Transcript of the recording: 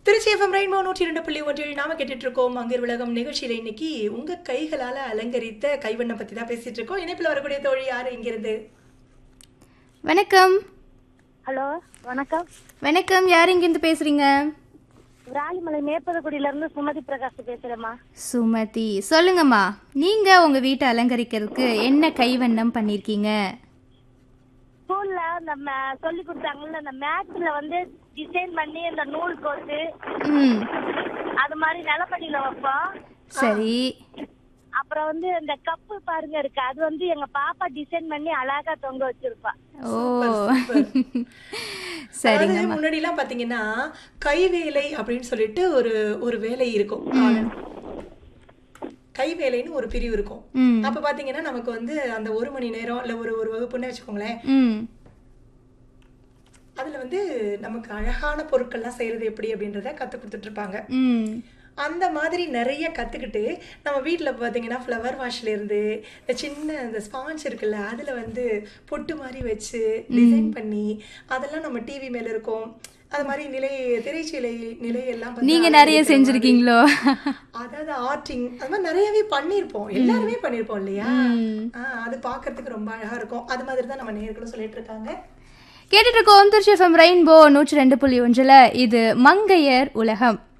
Trichy FM rainbow நூற்றி ரெண்டு புள்ளி ஒன்றில் நாம கேட்டுட்டு இருக்கோம் அங்கர் உலகம் நிகழ்ச்சியில இன்னைக்கு உங்க கைகளால அலங்கரித்த கைவண்ணம் பத்தி தான் பேசிட்டு இருக்கோம் இணைப்பில் வரக்கூடிய தோழி யாரு இங்கிருந்து வணக்கம் ஹலோ வணக்கம் வணக்கம் யார் இங்கிருந்து பேசுறீங்க விராலிமலை மேற்பதக்குடியில இருந்து சுமதி பிரகாஷ் பேசுறேம்மா சுமதி சொல்லுங்கம்மா நீங்க உங்க வீட்டை அலங்கரிக்கிறதுக்கு என்ன கைவண்ணம் பண்ணிருக்கீங்க ஸ்கூல்ல அந்த ம- சொல்லி கொடுத்தாங்கல்ல அந்த மேட்ச்ல வந்து டிசைன் பண்ணி அந்த நூல் கோத்து ம் அது மாதிரி நிலப்படியில வைப்போம் சரி அப்புறம் வந்து இந்த கப்பு பாருங்க இருக்கு அது வந்து எங்க பாப்பா டிசைன் பண்ணி அழகா தொங்க வச்சிருப்பா ஓ அதாவது சரிங்கம்மா முன்னாடி எல்லாம் பாத்தீங்கன்னா கைவேலை அப்படின்னு சொல்லிட்டு ஒரு ஒரு வேலை இருக்கும் கைவேலைன்னு ஒரு பிரிவு இருக்கும் ம் அப்ப பாத்தீங்கன்னா நமக்கு வந்து அந்த ஒரு மணி நேரம் இல்ல ஒரு ஒரு வகுப்புன்னு வச்சுக்கோங்களேன் ம் அதுல வந்து நமக்கு அழகான பொருட்கள்லாம் செய்யறது எப்படி அப்படின்றத கத்து கொடுத்துட்டு இருப்பாங்க ம் அந்த மாதிரி நிறைய கற்றுக்கிட்டு நம்ம வீட்டில் பார்த்தீங்கன்னா ஃப்ளவர் வாஷ்லேருந்து இந்த சின்ன இந்த ஸ்பாஞ்ச் இருக்குல்ல அதில் வந்து பொட்டு மாதிரி வச்சு டிசைன் பண்ணி அதெல்லாம் நம்ம டிவி மேலே இருக்கும் அது மாதிரி நிலை திரைச்சீலை நிலை எல்லாம் வந்து நீங்க நிறைய அலங்கரிக்கிற செஞ்சிருக்கீங்களோ மாதிரி. அதாவது ஆர்டிங் அது மாதிரி நிறையவே பண்ணியிருப்போம் எல்லாருமே பண்ணியிருப்போம் இல்லையா ஆ, அது பார்க்கறதுக்கு ரொம்ப அழகா இருக்கும் அது மாதிரி தான் நம்ம நேர்களும் சொல்லிட்டு இருக்காங்க கேட்டுட்டு இருக்கோம் திருச்சி எஃப்எம் ரெயின்போ நூற்றி ரெண்டு புள்ளி ஒன்றில் இது மங்கையர் உலகம்